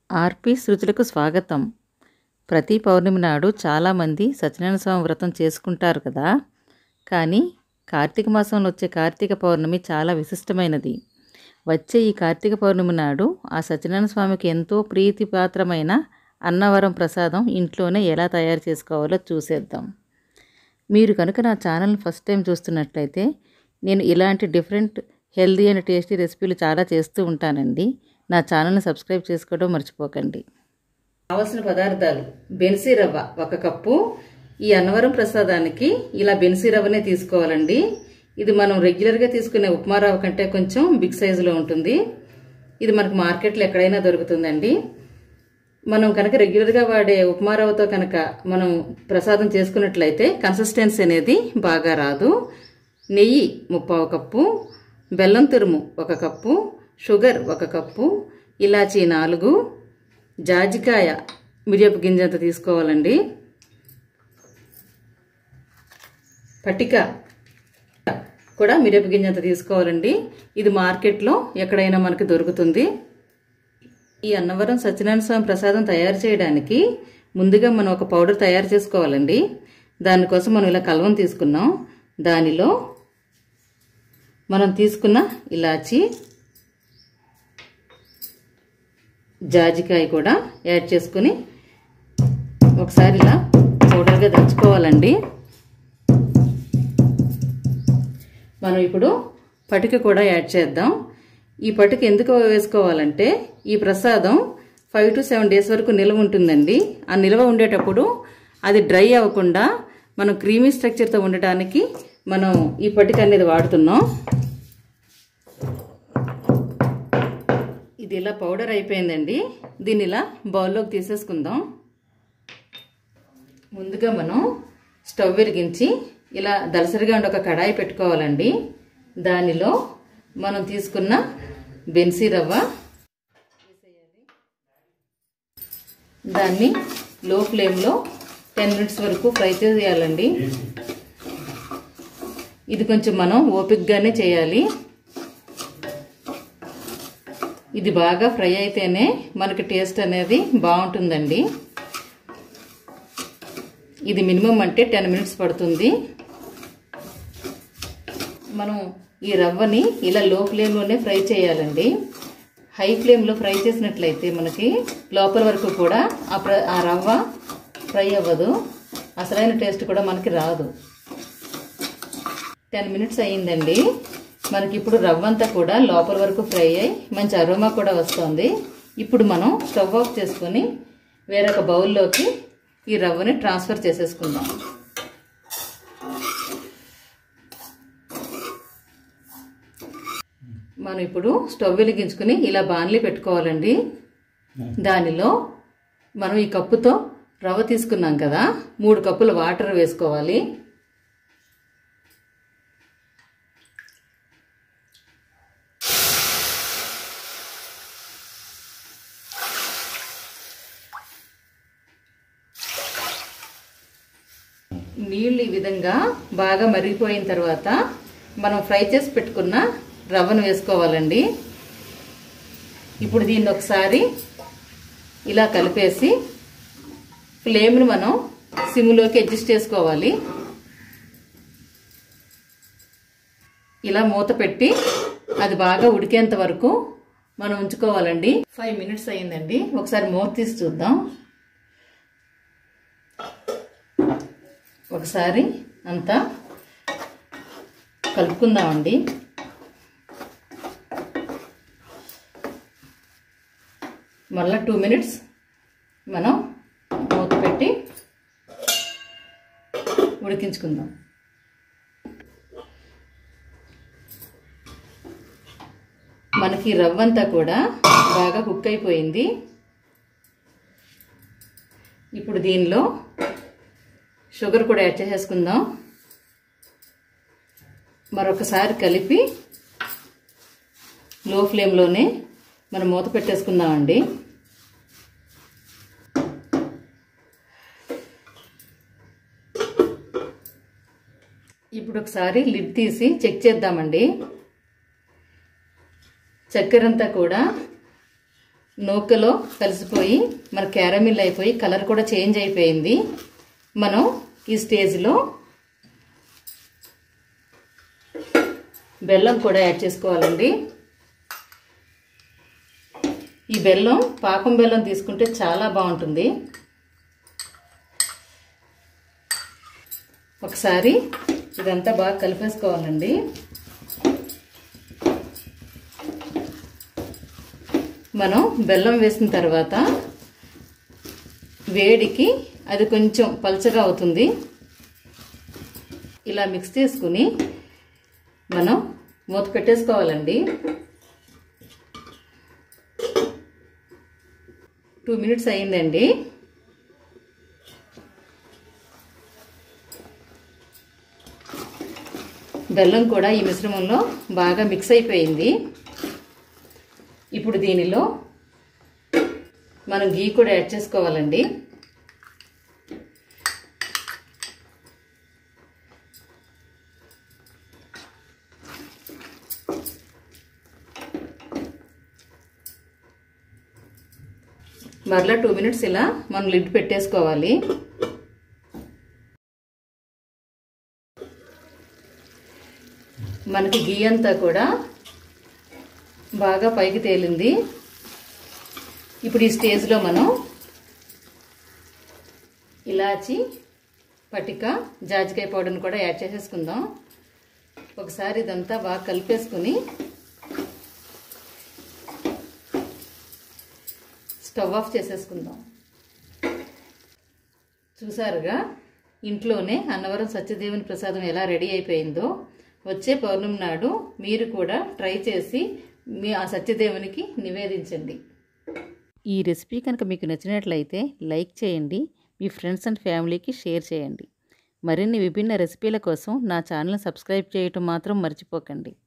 ఆర్పి శృతులకు స్వాగతం ప్రతి పౌర్ణమి నాడు చాలామంది సత్యనారాయణ స్వామి వ్రతం చేసుకుంటారు కదా కానీ కార్తీక మాసంలో వచ్చే కార్తీక పౌర్ణమి చాలా విశిష్టమైనది వచ్చే ఈ కార్తీక పౌర్ణమి నాడు ఆ సత్యనారాయణ స్వామికి ఎంతో ప్రీతిపాత్రమైన అన్నవరం ప్రసాదం ఇంట్లోనే ఎలా తయారు చేసుకోవాలో చూసేద్దాం మీరు కనుక నా ఛానల్ ఫస్ట్ టైం చూస్తున్నట్లయితే నేను ఇలాంటి డిఫరెంట్ హెల్దీ అండ్ టేస్టీ రెసిపీలు చాలా చేస్తూ ఉంటానండి నా ఛానల్ని సబ్స్క్రైబ్ చేసుకోవడం మర్చిపోకండి కావలసిన పదార్థాలు బెన్సీ రవ్వ ఒక కప్పు ఈ అన్నవరం ప్రసాదానికి ఇలా బెన్సీ రవ్వనే తీసుకోవాలండి ఇది మనం రెగ్యులర్గా తీసుకునే ఉప్మా రవ్వ కంటే కొంచెం బిగ్ సైజులో ఉంటుంది ఇది మనకు మార్కెట్లో ఎక్కడైనా దొరుకుతుందండి మనం కనుక రెగ్యులర్గా వాడే ఉప్మా రవ్వతో కనుక మనం ప్రసాదం చేసుకున్నట్లయితే కన్సిస్టెన్సీ అనేది బాగా రాదు నెయ్యి ముప్పావు కప్పు బెల్లం తురుము ఒక కప్పు షుగర్ ఒక కప్పు ఇలాచీ నాలుగు జాజికాయ మిరియపు గింజంత తీసుకోవాలండి పటిక కూడా మిరియపు గింజంత తీసుకోవాలండి ఇది మార్కెట్లో ఎక్కడైనా మనకి దొరుకుతుంది ఈ అన్నవరం సత్యనారాయణ స్వామి ప్రసాదం తయారు చేయడానికి ముందుగా మనం ఒక పౌడర్ తయారు చేసుకోవాలండి దానికోసం మనం ఇలా కలవం తీసుకున్నాం దానిలో మనం తీసుకున్న ఇలాచి జాజికాయ కూడా యాడ్ చేసుకుని ఒకసారి ఇలా పౌడర్గా దంచుకోవాలండి మనం ఇప్పుడు పటిక కూడా యాడ్ చేద్దాం ఈ పటిక ఎందుకు వేసుకోవాలంటే ఈ ప్రసాదం ఫైవ్ టు సెవెన్ డేస్ వరకు నిల్వ ఉంటుందండి ఆ నిల్వ ఉండేటప్పుడు అది డ్రై అవ్వకుండా మనం క్రీమీ స్ట్రక్చర్తో ఉండటానికి మనం ఈ పటిక అనేది వాడుతున్నాం ఇది ఇలా పౌడర్ అయిపోయిందండి దీన్ని ఇలా బౌల్లోకి తీసేసుకుందాం ముందుగా మనం స్టవ్ వెలిగించి ఇలా దలసరిగా ఉండి ఒక కడాయి పెట్టుకోవాలండి దానిలో మనం తీసుకున్న బెన్సీ రవ్వ దాన్ని లో ఫ్లేమ్లో టెన్ మినిట్స్ వరకు ఫ్రై చేయాలండి ఇది కొంచెం మనం ఓపిక్గానే చేయాలి ఇది బాగా ఫ్రై అయితేనే మనకి టేస్ట్ అనేది బాగుంటుందండి ఇది మినిమం అంటే టెన్ మినిట్స్ పడుతుంది మనం ఈ రవ్వని ఇలా లో ఫ్లేమ్లోనే ఫ్రై చేయాలండి హై ఫ్లేమ్లో ఫ్రై చేసినట్లయితే మనకి లోపల వరకు కూడా ఆ ప్ర ఆ రవ్వ ఫ్రై అవ్వదు అసలైన టేస్ట్ కూడా మనకి రాదు టెన్ మినిట్స్ అయ్యిందండి మనకి ఇప్పుడు రవ్వ అంతా కూడా లోపల వరకు ఫ్రై అయ్యి మంచి అరోమా కూడా వస్తుంది ఇప్పుడు మనం స్టవ్ ఆఫ్ చేసుకొని వేరొక బౌల్లోకి ఈ రవ్వని ట్రాన్స్ఫర్ చేసేసుకుందాం మనం ఇప్పుడు స్టవ్ వెలిగించుకుని ఇలా బాన్లీ పెట్టుకోవాలండి దానిలో మనం ఈ కప్పుతో రవ్వ తీసుకున్నాం కదా మూడు కప్పుల వాటర్ వేసుకోవాలి నీళ్ళు ఈ విధంగా బాగా మరిగిపోయిన తర్వాత మనం ఫ్రై చేసి పెట్టుకున్న రవ్వను వేసుకోవాలండి ఇప్పుడు దీన్ని ఒకసారి ఇలా కలిపేసి ఫ్లేమ్ని మనం సిమ్లోకి అడ్జస్ట్ చేసుకోవాలి ఇలా మూత పెట్టి అది బాగా ఉడికేంత వరకు మనం ఉంచుకోవాలండి ఫైవ్ మినిట్స్ అయ్యిందండి ఒకసారి మూత తీసి చూద్దాం ఒకసారి అంతా కలుపుకుందామండి మళ్ళీ టూ మినిట్స్ మనం మూత పెట్టి ఉడికించుకుందాం మనకి రవ్వంతా కూడా బాగా కుక్ అయిపోయింది ఇప్పుడు దీనిలో షుగర్ కూడా యాడ్ చేసేసుకుందాం మరొకసారి కలిపి లో ఫ్లేమ్లోనే మనం మూత పెట్టేసుకుందామండి ఇప్పుడు ఒకసారి లిడ్ తీసి చెక్ చేద్దామండి చక్కెర అంతా కూడా నూకలో కలిసిపోయి మన క్యారమిల్ అయిపోయి కలర్ కూడా చేంజ్ అయిపోయింది మనం ఈ స్టేజ్లో బెల్లం కూడా యాడ్ చేసుకోవాలండి ఈ బెల్లం పాకం బెల్లం తీసుకుంటే చాలా బాగుంటుంది ఒకసారి ఇదంతా బాగా కలిపేసుకోవాలండి మనం బెల్లం వేసిన తర్వాత వేడికి అది కొంచెం పల్చగా అవుతుంది ఇలా మిక్స్ చేసుకుని మనం మూత పెట్టేసుకోవాలండి టూ మినిట్స్ అయిందండి బెల్లం కూడా ఈ మిశ్రమంలో బాగా మిక్స్ అయిపోయింది ఇప్పుడు దీనిలో మనం గీ కూడా యాడ్ చేసుకోవాలండి మరలా టూ మినిట్స్ ఇలా మనం లిడ్ పెట్టేసుకోవాలి మనకి గీ అంతా కూడా బాగా పైకి తేలింది ఇప్పుడు ఈ స్టేజ్లో మనం ఇలాచి పటిక జాజికాయ పౌడర్ని కూడా యాడ్ చేసేసుకుందాం ఒకసారి ఇదంతా బాగా కలిపేసుకుని స్టవ్ ఆఫ్ చేసేసుకుందాం చూసారుగా ఇంట్లోనే అన్నవరం సత్యదేవుని ప్రసాదం ఎలా రెడీ అయిపోయిందో వచ్చే పౌర్ణమి నాడు మీరు కూడా ట్రై చేసి మీ ఆ సత్యదేవునికి నివేదించండి ఈ రెసిపీ కనుక మీకు నచ్చినట్లయితే లైక్ చేయండి మీ ఫ్రెండ్స్ అండ్ ఫ్యామిలీకి షేర్ చేయండి మరిన్ని విభిన్న రెసిపీల కోసం నా ఛానల్ సబ్స్క్రైబ్ చేయటం మాత్రం మర్చిపోకండి